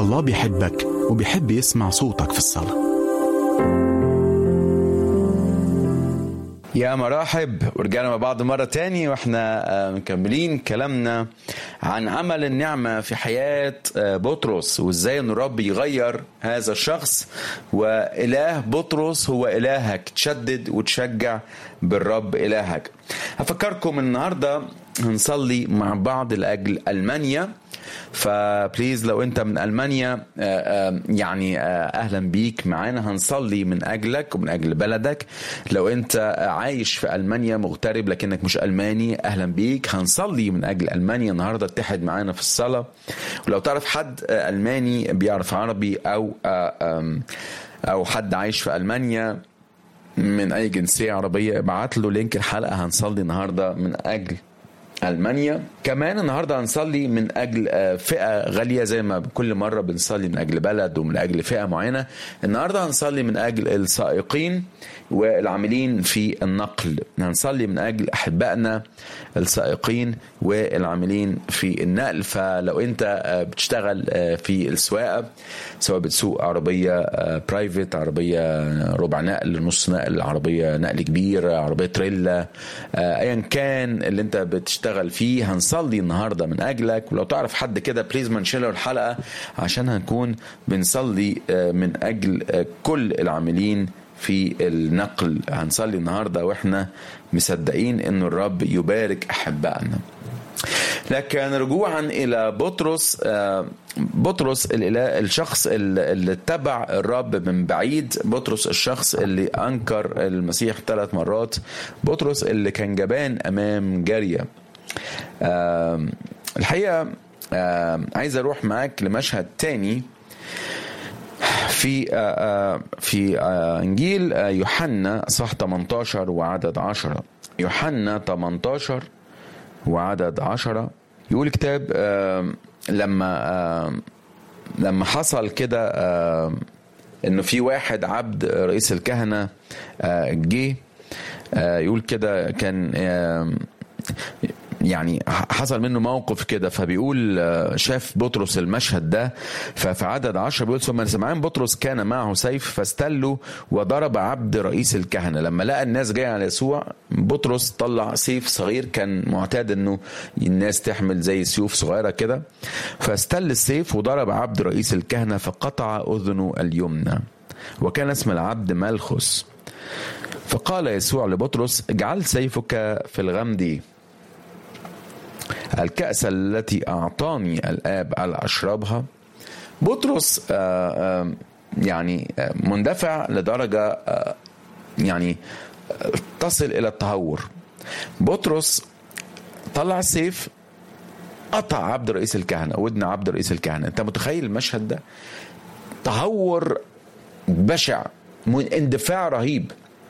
الله بيحبك وبيحب يسمع صوتك في الصلاة يا مرحب ورجعنا مع بعض مرة تاني واحنا آه، مكملين كلامنا عن عمل النعمة في حياة آه، بطرس وازاي ان الرب يغير هذا الشخص وإله بطرس هو إلهك تشدد وتشجع بالرب إلهك هفكركم النهاردة هنصلي مع بعض لأجل ألمانيا فبليز لو انت من المانيا آه، آه، يعني آه، اهلا بيك معانا هنصلي من اجلك ومن اجل بلدك لو انت عايش في المانيا مغترب لكنك مش الماني اهلا بيك هنصلي من اجل المانيا النهارده اتحد معانا في الصلاه ولو تعرف حد آه، الماني بيعرف عربي او آه، آم، او حد عايش في المانيا من اي جنسيه عربيه ابعت له لينك الحلقه هنصلي النهارده من اجل المانيا كمان النهارده هنصلي من اجل آه، فئه غاليه زي ما كل مره بنصلي من اجل بلد ومن اجل فئه معينه النهارده هنصلي من اجل السائقين والعاملين في النقل هنصلي من اجل احبائنا السائقين والعاملين في النقل فلو انت آه، بتشتغل آه، في السواقه سواء بتسوق عربيه برايفت عربيه ربع نقل نص نقل عربيه نقل كبير عربيه تريلا آه، ايا كان اللي انت بتشتغل فيه هنصلي النهارده من اجلك ولو تعرف حد كده بليز ما نشيله الحلقه عشان هنكون بنصلي آه، من اجل آه، كل العاملين في النقل هنصلي النهارده واحنا مصدقين ان الرب يبارك احبائنا لكن رجوعا الى بطرس آه، بطرس الإله الشخص اللي اللي اتبع الرب من بعيد بطرس الشخص اللي انكر المسيح ثلاث مرات بطرس اللي كان جبان امام جاريه آه، الحقيقه آه، عايز اروح معاك لمشهد تاني في آه، آه، في آه، انجيل آه، يوحنا صح 18 وعدد 10 يوحنا 18 وعدد 10 يقول الكتاب آه، لما آه، لما حصل كده آه، انه في واحد عبد رئيس الكهنه آه، جه آه، يقول كده كان آه، يعني حصل منه موقف كده فبيقول آه، شاف بطرس المشهد ده ففي عدد عشرة بيقول ثم سمعان بطرس كان معه سيف فاستله وضرب عبد رئيس الكهنة لما لقى الناس جاية على يسوع بطرس طلع سيف صغير كان معتاد انه الناس تحمل زي سيوف صغيرة كده فاستل السيف وضرب عبد رئيس الكهنة فقطع أذنه اليمنى وكان اسم العبد ملخس فقال يسوع لبطرس اجعل سيفك في الغمد الكأس التي أعطاني الآب على أشربها بطرس آه، آه، يعني آه، مندفع لدرجة آه، يعني آه، تصل إلى التهور بطرس طلع السيف قطع عبد رئيس الكهنة ودن عبد رئيس الكهنة أنت متخيل المشهد ده تهور بشع من- اندفاع رهيب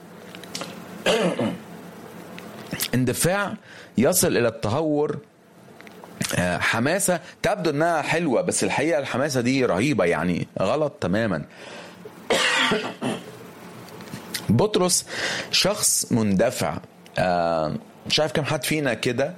اندفاع يصل الى التهور آه، حماسه تبدو انها حلوه بس الحقيقه الحماسه دي رهيبه يعني غلط تماما بطرس شخص مندفع آه، مش عارف كم حد فينا كده